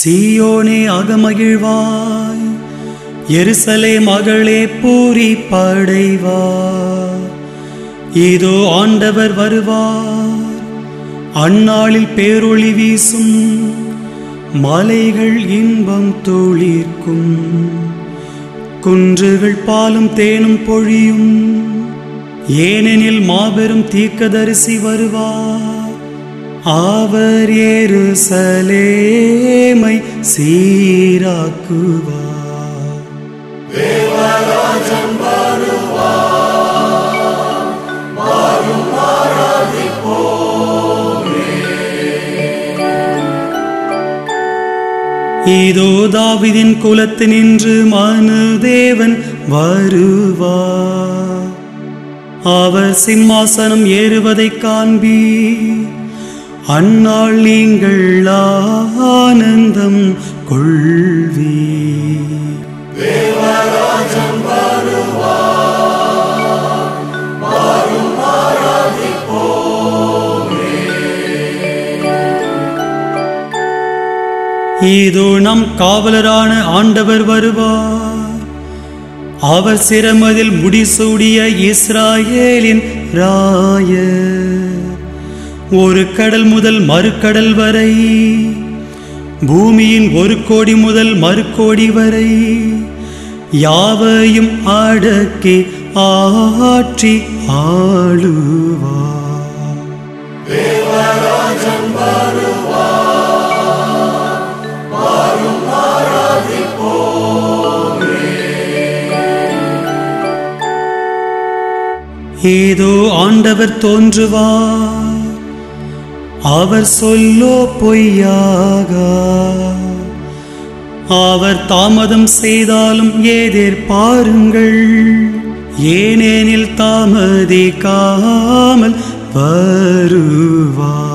சீயோனே அகமகிழ்வாய் எருசலே மகளே பூரி படைவார் இதோ ஆண்டவர் வருவார் அந்நாளில் பேரொளி வீசும் மலைகள் இன்பம் தொழிற்கும் குன்றுகள் பாலும் தேனும் பொழியும் ஏனெனில் மாபெரும் தீர்க்கதரிசி வருவார் அவர் எருசலேமை சீராக்குவார் இதோ தாவிதின் குலத்தினின்று மனுதேவன் வருவார் அவர் சிம்மாசனம் ஏறுவதைக் காண்பி அந்நாள் நீங்கள் ஆனந்தம் கொள்வீ இதோ நம் காவலரான ஆண்டவர் வருவார் அவர் சிரமதில் முடிசூடிய இஸ்ராயேலின் ராய ஒரு கடல் முதல் மறுக்கடல் வரை பூமியின் ஒரு கோடி முதல் மறுகோடி வரை யாவையும் அடக்கி ஆற்றி ஆளுவார் ஏதோ ஆண்டவர் தோன்றுவார் அவர் சொல்லோ பொய்யாக அவர் தாமதம் செய்தாலும் எதிர்பாருங்கள் ஏனெனில் தாமதிக்காமல் வருவார்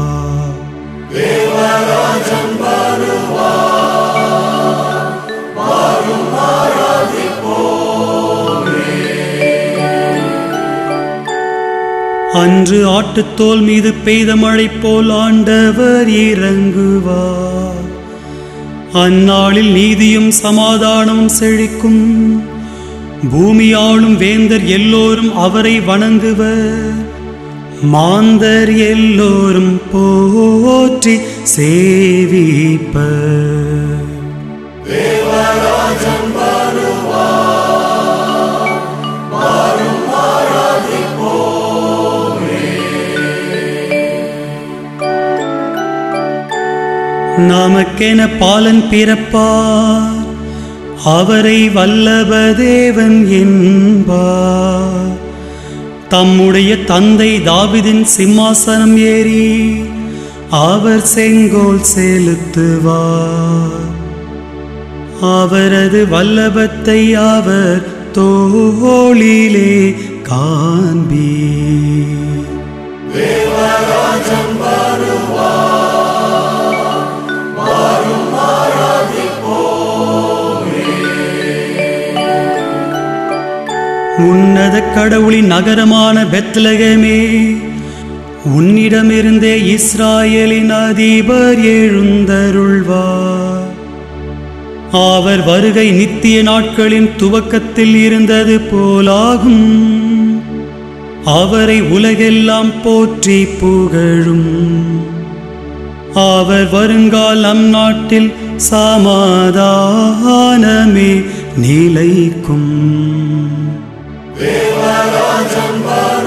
அன்று ஆட்டுத்தோல் மீது பெய்த மழை போல் ஆண்டவர் இறங்குவார் அந்நாளில் நீதியும் சமாதானமும் செழிக்கும் பூமியாளும் வேந்தர் எல்லோரும் அவரை வணங்குவர் மாந்தர் எல்லோரும் போற்றி சேவிப்பர் நமக்கென பாலன் பிறப்பார் அவரை வல்லபதேவன் என்பார் தம்முடைய தந்தை தாவிதின் சிம்மாசனம் ஏறி அவர் செங்கோல் செலுத்துவார் அவரது வல்லபத்தை அவர் தோளிலே காண்பீர் உன்னத கடவுளின் நகரமான பெத்லகமே உன்னிடமிருந்தே இஸ்ராயலின் அதிபர் எழுந்தருள்வார் அவர் வருகை நித்திய நாட்களின் துவக்கத்தில் இருந்தது போலாகும் அவரை உலகெல்லாம் போற்றி புகழும் அவர் வருங்கால் நம் நாட்டில் சமாதானமே நிலைக்கும் தேவராஜன் வரும்